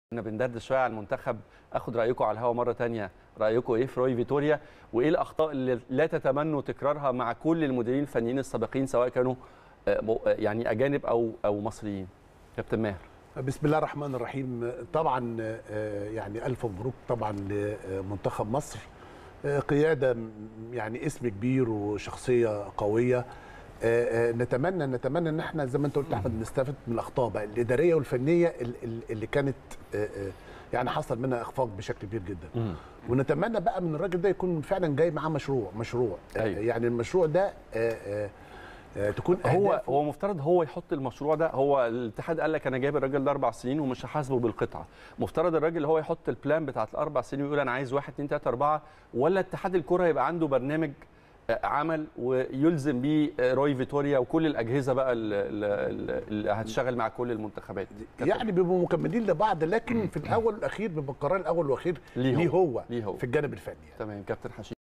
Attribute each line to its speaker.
Speaker 1: كنا بندردش شويه على المنتخب اخد رايكم على الهوا مره تانية رايكم ايه في روي فيتوريا وايه الاخطاء اللي لا تتمنوا تكرارها مع كل المديرين الفنيين السابقين سواء كانوا آه، م- آه، يعني اجانب او او مصريين كابتن ماهر
Speaker 2: بسم الله الرحمن الرحيم طبعا آه، يعني الف مبروك طبعا لمنتخب مصر آه، قياده م- يعني اسم كبير وشخصيه قويه آه، آه، نتمنى نتمنى ان احنا زي ما انت قلت احمد نستفد من الاخطاء بقى الاداريه والفنيه ال- ال- اللي كانت آه، آه، يعني حصل منها اخفاق بشكل كبير جدا ونتمنى بقى من الراجل ده يكون فعلا جاي معاه مشروع مشروع آه،
Speaker 1: أيوة.
Speaker 2: يعني المشروع ده آه، آه، آه، تكون
Speaker 1: هو
Speaker 2: أهدافه
Speaker 1: هو مفترض هو يحط المشروع ده هو الاتحاد قال لك انا جايب الراجل ده اربع سنين ومش هحاسبه بالقطعه مفترض الراجل هو يحط البلان بتاعت الاربع سنين ويقول انا عايز واحد اتنين تلاته اربعه ولا اتحاد الكره يبقى عنده برنامج آه، عمل ويلزم بيه آه، روي فيتوريا وكل الاجهزه بقى ال- ال- ال- اللي هتشتغل مع كل المنتخبات كابتن.
Speaker 2: يعني بيبقوا مكملين لبعض لكن في الاول والاخير بيبقى القرار الاول والاخير
Speaker 1: ليه هو.
Speaker 2: ليه هو
Speaker 1: ليه هو.
Speaker 2: في الجانب الفني
Speaker 1: تمام كابتن حشيش